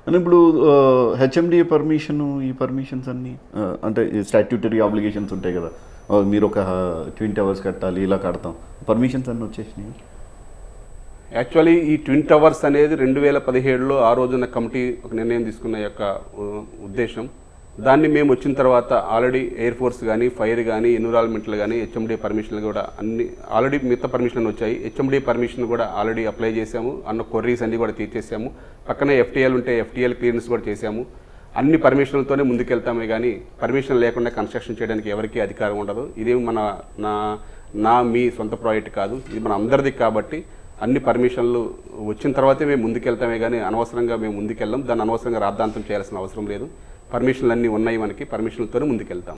అని ఇప్పుడు HMDA permission ఈ పర్మిషన్స్ అన్ని ఆ, అంటే స్టాట్యూటరీ ఆబ్లిగేషన్స్ ఉంటాయి కదా ఆ, మీరు ఒక ట్వంటీ అవర్స్ కట్టాలి ఇలా కడతాం పర్మిషన్స్ అన్నీ వచ్చేసినాయి యాక్చువల్లీ ఈ ట్విన్ టవర్స్ అనేది రెండు వేల పదిహేడులో ఆ రోజున కమిటీ ఒక నిర్ణయం తీసుకున్న యొక్క ఉ- ఉద్దేశం దాన్ని మేము వచ్చిన తర్వాత ఆల్రెడీ ఎయిర్ ఫోర్స్ కానీ ఫైర్ కానీ ఎన్విరాన్మెంట్లు కానీ హెచ్ఎండి పర్మిషన్లు కూడా అన్ని ఆల్రెడీ మిగతా పర్మిషన్లు వచ్చాయి హెచ్ఎండి పర్మిషన్ కూడా ఆల్రెడీ అప్లై చేశాము అన్న కొర్రీస్ అన్ని కూడా తీర్చేసాము పక్కనే ఎఫ్టీఎల్ ఉంటే ఎఫ్టీఎల్ క్లియరెన్స్ కూడా చేశాము అన్ని పర్మిషన్లతోనే ముందుకెళ్తామే కానీ పర్మిషన్ లేకుండా కన్స్ట్రక్షన్ చేయడానికి ఎవరికీ అధికారం ఉండదు ఇది మన నా నా మీ సొంత ప్రాజెక్ట్ కాదు ఇది మన అందరిది కాబట్టి అన్ని పర్మిషన్లు వచ్చిన తర్వాతే మేము ముందుకెళ్తామే కానీ అనవసరంగా మేము ముందుకెళ్ళాం దాన్ని అనవసరంగా రాద్ధాంతం చేయాల్సిన అవసరం లేదు పర్మిషన్లు అన్నీ ఉన్నాయి మనకి పర్మిషన్లతోనే ముందుకెళ్తాం